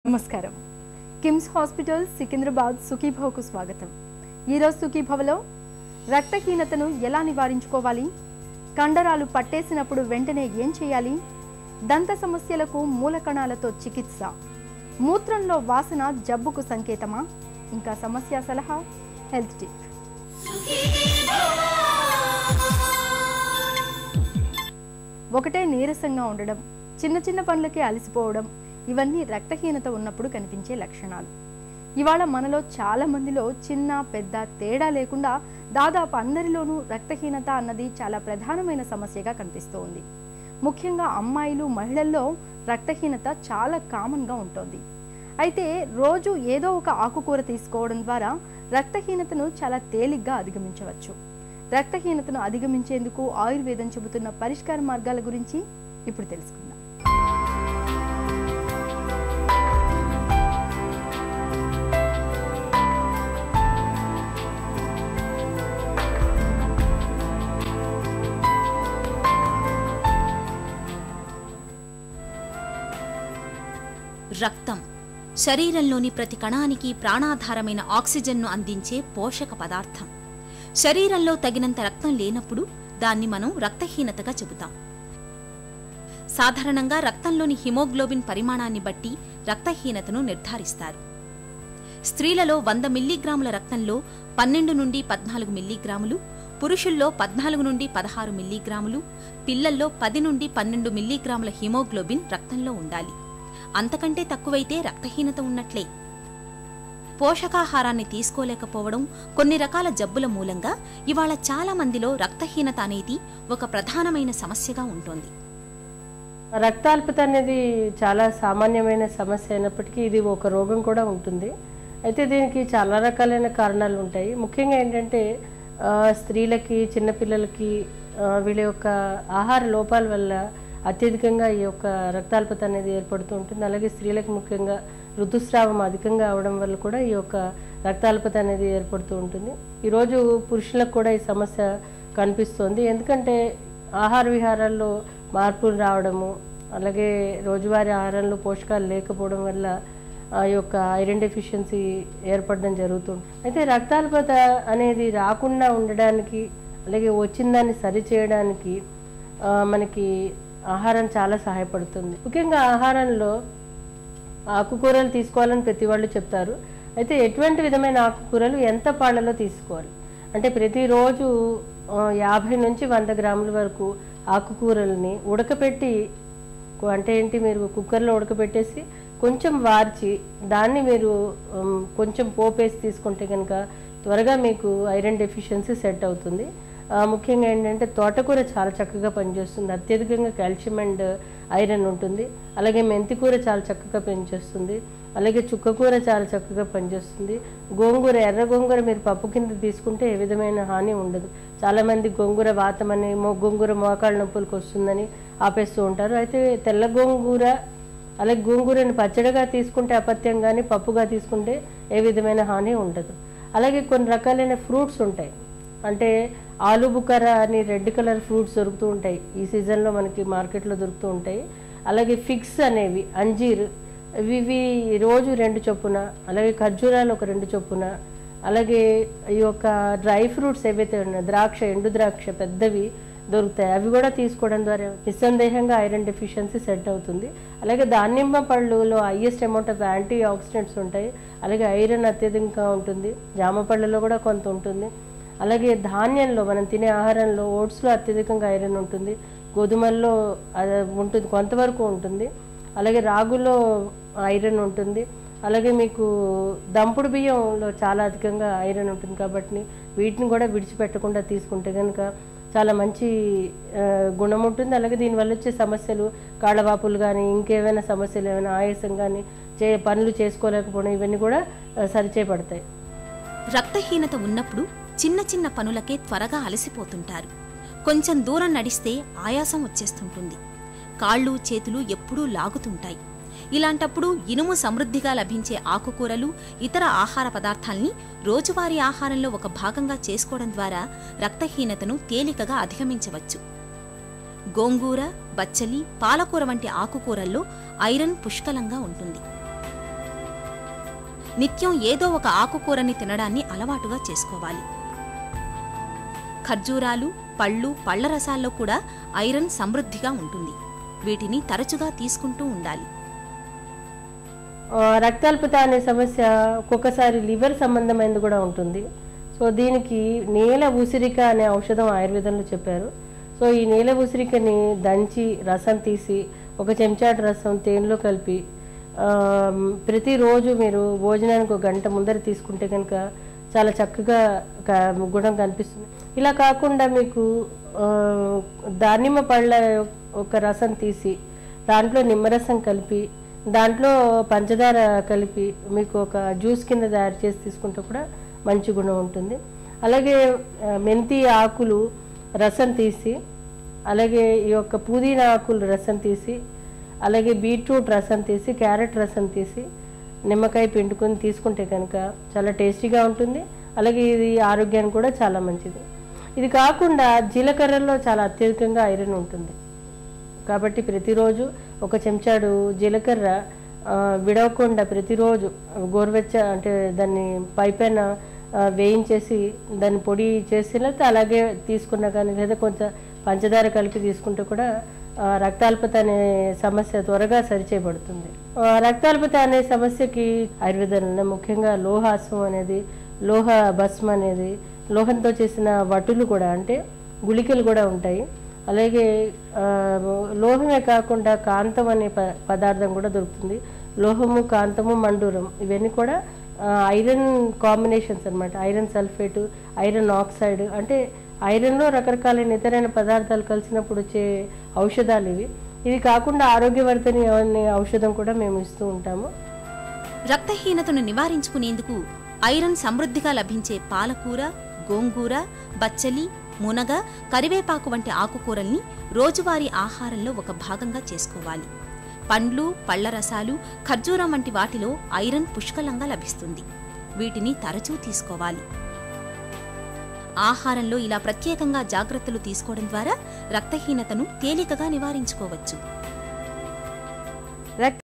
నమస్కారం కిమ్స్ హాస్పిటల్ సికింద్రాబాద్ సుఖీభవకు స్వాగతం ఈరోజు సుఖీభవలో రక్తహీనతను ఎలా నివారించుకోవాలి కండరాలు పట్టేసినప్పుడు వెంటనే ఏం చేయాలి దంత సమస్యలకు మూల కణాలతో చికిత్స మూత్రంలో వాసన జబ్బుకు సంకేతమా ఇంకా సమస్య సలహా హెల్త్ టిప్ ఒకటే నీరసంగా ఉండడం చిన్న చిన్న పనులకే అలసిపోవడం ఇవన్నీ రక్తహీనత ఉన్నప్పుడు కనిపించే లక్షణాలు ఇవాళ మనలో చాలా మందిలో చిన్న పెద్ద తేడా లేకుండా దాదాపు అందరిలోనూ రక్తహీనత అన్నది చాలా ప్రధానమైన సమస్యగా కనిపిస్తూ ఉంది ముఖ్యంగా అమ్మాయిలు మహిళల్లో రక్తహీనత చాలా కామన్గా ఉంటుంది అయితే రోజు ఏదో ఒక ఆకుకూర తీసుకోవడం ద్వారా రక్తహీనతను చాలా తేలిగ్గా అధిగమించవచ్చు రక్తహీనతను అధిగమించేందుకు ఆయుర్వేదం చెబుతున్న పరిష్కార మార్గాల గురించి ఇప్పుడు తెలుసుకుందాం రక్తం శరీరంలోని ప్రతి కణానికి ప్రాణాధారమైన ఆక్సిజన్ను అందించే పోషక పదార్థం శరీరంలో తగినంత రక్తం లేనప్పుడు దాన్ని మనం రక్తహీనతగా చెబుతాం సాధారణంగా రక్తంలోని హిమోగ్లోబిన్ పరిమాణాన్ని బట్టి రక్తహీనతను నిర్ధారిస్తారు స్త్రీలలో వంద మిల్లీగ్రాముల రక్తంలో పన్నెండు నుండి పద్నాలుగు మిల్లీగ్రాములు పురుషుల్లో పద్నాలుగు నుండి పదహారు మిల్లీగ్రాములు పిల్లల్లో పది నుండి పన్నెండు మిల్లీగ్రాముల హిమోగ్లోబిన్ రక్తంలో ఉండాలి అంతకంటే తక్కువైతే రక్తహీనత ఉన్నట్లే పోషకాహారాన్ని తీసుకోలేకపోవడం కొన్ని రకాల జబ్బుల మూలంగా ఇవాళ చాలా మందిలో రక్తహీనత అనేది ఒక ప్రధానమైన సమస్యగా ఉంటోంది రక్తాల్పత అనేది చాలా సామాన్యమైన సమస్య అయినప్పటికీ ఇది ఒక రోగం కూడా ఉంటుంది అయితే దీనికి చాలా రకాలైన కారణాలు ఉంటాయి ముఖ్యంగా ఏంటంటే ఆ, స్త్రీలకి చిన్నపిల్లలకి ఆ, వీళ్ళ యొక్క ఆహార లోపాల వల్ల అత్యధికంగా ఈ యొక్క రక్తాల్పత అనేది ఏర్పడుతూ ఉంటుంది అలాగే స్త్రీలకు ముఖ్యంగా ఋతుస్రావం అధికంగా అవడం వల్ల కూడా ఈ యొక్క రక్తాల్పత అనేది ఏర్పడుతూ ఉంటుంది ఈరోజు పురుషులకు కూడా ఈ సమస్య కనిపిస్తోంది ఎందుకంటే ఆహార విహారాల్లో మార్పులు రావడము అలాగే రోజువారీ ఆహారంలో పోషకాలు లేకపోవడం వల్ల ఆ యొక్క ఐరన్ డెఫిషియన్సీ ఏర్పడడం జరుగుతుంది అయితే రక్తాల్పత అనేది రాకుండా ఉండడానికి అలాగే వచ్చిన దాన్ని సరిచేయడానికి ఆ, మనకి ఆహారం చాలా సహాయపడుతుంది ముఖ్యంగా ఆహారంలో ఆకుకూరలు తీసుకోవాలని ప్రతి వాళ్ళు చెప్తారు అయితే ఎటువంటి విధమైన ఆకుకూరలు ఎంత పాళ్ళలో తీసుకోవాలి అంటే ప్రతిరోజు ఆ, యాభై నుంచి వంద గ్రాముల వరకు ఆకుకూరల్ని ఉడకపెట్టి కు- అంటే ఏంటి మీరు కుక్కర్లో ఉడకబెట్టేసి కొంచెం వార్చి దాన్ని మీరు ఉమ్, కొంచెం పోపేసి తీసుకుంటే కనుక త్వరగా మీకు ఐరన్ డెఫిషియన్సీ సెట్ అవుతుంది ఆ, ముఖ్యంగా ఏంటంటే తోటకూర చాలా చక్కగా పనిచేస్తుంది అత్యధికంగా కాల్షియం అండ్ ఐరన్ ఉంటుంది అలాగే మెంతికూర చాలా చక్కగా పనిచేస్తుంది అలాగే చుక్కకూర చాలా చక్కగా పనిచేస్తుంది గోంగూర ఎర్ర గోంగూర మీరు పప్పు కింద తీసుకుంటే ఏ విధమైన హాని ఉండదు చాలామంది గోంగూర వాతమని మో గోంగూర మోకాళ్ళ నొప్పులకు వస్తుందని ఆపేస్తూ ఉంటారు అయితే తెల్ల గోంగూర అలాగే గోంగూరని పచ్చడిగా తీసుకుంటే అపత్యం కానీ పప్పుగా తీసుకుంటే ఏ విధమైన హాని ఉండదు అలాగే కొన్ని రకాలైన ఫ్రూట్స్ ఉంటాయి అంటే ఆలు బుకార అని రెడ్ కలర్ ఫ్రూట్స్ దొరుకుతూ ఉంటాయి ఈ సీజన్లో మనకి మార్కెట్లో దొరుకుతూ ఉంటాయి అలాగే ఫిగ్స్ అనేవి అంజీర్ ఇవి ఇవి రోజు రెండు చొప్పున అలాగే ఖర్జూరాలు ఒక రెండు చొప్పున అలాగే ఈ యొక్క డ్రై ఫ్రూట్స్ ఏవైతే ఉన్నాయో ద్రాక్ష ఎండు ద్రాక్ష పెద్దవి దొరుకుతాయి అవి కూడా తీసుకోవడం ద్వారా నిస్సందేహంగా ఐరన్ డెఫిషియన్సీ సెట్ అవుతుంది అలాగే దానిమ్మ పళ్ళులో highest amount of antioxidants ఉంటాయి అలాగే ఐరన్ అత్యధికంగా ఉంటుంది జామ పళ్ళలో కూడా కొంత ఉంటుంది అలాగే ధాన్యంలో మనం తినే ఆహారంలో ఓట్స్లో అత్యధికంగా ఐరన్ ఉంటుంది గోధుమల్లో అది ఉంటుంది కొంతవరకు ఉంటుంది అలాగే రాగులో ఐరన్ ఉంటుంది అలాగే మీకు దంపుడు బియ్యంలో చాలా అధికంగా ఐరన్ ఉంటుంది కాబట్టి వీటిని కూడా విడిచిపెట్టకుండా తీసుకుంటే కనుక చాలా మంచి ఆ, గుణం ఉంటుంది అలాగే దీనివల్ల వచ్చే సమస్యలు కాళ్ళవాపులు కానీ ఇంకేమైనా సమస్యలు ఏమైనా ఆయాసం కానీ చే పనులు చేసుకోలేకపోవడం ఇవన్నీ కూడా ఆ, సరిచేయబడతాయి రక్తహీనత ఉన్నప్పుడు చిన్న చిన్న పనులకే త్వరగా అలసిపోతుంటారు కొంచెం దూరం నడిస్తే ఆయాసం వచ్చేస్తుంటుంది కాళ్ళు చేతులు ఎప్పుడూ లాగుతుంటాయి ఇలాంటప్పుడు ఇనుము సమృద్ధిగా లభించే ఆకుకూరలు ఇతర ఆహార పదార్థాల్ని రోజువారీ ఆహారంలో ఒక భాగంగా చేసుకోవడం ద్వారా రక్తహీనతను తేలికగా అధిగమించవచ్చు గోంగూర బచ్చలి పాలకూర వంటి ఆకుకూరల్లో ఐరన్ పుష్కలంగా ఉంటుంది నిత్యం ఏదో ఒక ఆకుకూరని తినడాన్ని అలవాటుగా చేసుకోవాలి ఖర్జూరాలు పళ్ళు పళ్ల రసాల్లో కూడా ఐరన్ సమృద్ధిగా ఉంటుంది వీటిని తరచుగా తీసుకుంటూ ఉండాలి ఆ, రక్తాల్పత అనే సమస్య ఒక్కొక్కసారి లివర్ సంబంధమైనది కూడా ఉంటుంది సో దీనికి నీల ఉసిరిక అనే ఔషధం ఆయుర్వేదంలో చెప్పారు సో ఈ నీల ఉసిరికని దంచి రసం తీసి ఒక చెంచాడు రసం తేనెలో కలిపి ఆ, ప్రతిరోజు మీరు భోజనానికి ఒక గంట ముందర తీసుకుంటే కనుక చాలా చక్కగా క- గుణం కనిపిస్తుంది ఇలా కాకుండా మీకు ఆ, దానిమ్మ పళ్ళ ఒక రసం తీసి దాంట్లో నిమ్మరసం కలిపి దాంట్లో పంచదార కలిపి మీకు ఒక జ్యూస్ కింద తయారు చేసి తీసుకుంటే కూడా మంచి గుణం ఉంటుంది అలాగే ఆ, మెంతి ఆకులు రసం తీసి అలాగే ఈ యొక్క పుదీనా ఆకులు రసం తీసి అలాగే బీట్రూట్ రసం తీసి క్యారెట్ రసం తీసి నిమ్మకాయ పిండుకొని తీసుకుంటే కనుక చాలా టేస్టీగా ఉంటుంది అలాగే ఇది ఆరోగ్యానికి కూడా చాలా మంచిది ఇది కాకుండా జీలకర్రలో చాలా అత్యధికంగా ఐరన్ ఉంటుంది కాబట్టి ప్రతిరోజు ఒక చెంచాడు జీలకర్ర ఆ, విడవకుండా ప్రతిరోజు గోరువెచ్చ అంటే దాన్ని పైపైన ఆ, వేయించేసి దాన్ని పొడి చేసి లేకపోతే అలాగే తీసుకున్నా కానీ లేదా కొంచెం పంచదార కలిపి తీసుకుంటే కూడా ఆ, రక్తాల్పత అనే సమస్య త్వరగా సరిచేయబడుతుంది ఆ, రక్తాల్పత అనే సమస్యకి ఆయుర్వేదంలో ముఖ్యంగా లోహాసం అనేది లోహ భస్మ అనేది లోహంతో చేసిన వటులు కూడా అంటే గుళికలు కూడా ఉంటాయి అలాగే ఆ, లోహమే కాకుండా కాంతం అనే ప పదార్థం కూడా దొరుకుతుంది లోహము కాంతము మండూరం ఇవన్నీ కూడా ఆ, ఐరన్ కాంబినేషన్స్ అన్నమాట ఐరన్ సల్ఫేటు ఐరన్ ఆక్సైడ్ అంటే ఐరన్లో రకరకాలైన ఇతరైన పదార్థాలు కలిసినప్పుడు వచ్చే ఔషధాలు ఇవి ఇది కాకుండా ఆరోగ్యవర్ధని అనే ఔషధం కూడా మేము ఇస్తూ ఉంటాము రక్తహీనతను నివారించుకునేందుకు ఐరన్ సమృద్ధిగా లభించే పాలకూర గోంగూర బచ్చలి మునగ కరివేపాకు వంటి ఆకుకూరల్ని రోజువారీ ఆహారంలో ఒక భాగంగా చేసుకోవాలి పండ్లు పళ్ల రసాలు ఖర్జూరం వంటి వాటిలో ఐరన్ పుష్కలంగా లభిస్తుంది వీటిని తరచూ తీసుకోవాలి ఆహారంలో ఇలా ప్రత్యేకంగా జాగ్రత్తలు తీసుకోవడం ద్వారా రక్తహీనతను తేలికగా నివారించుకోవచ్చు రక్త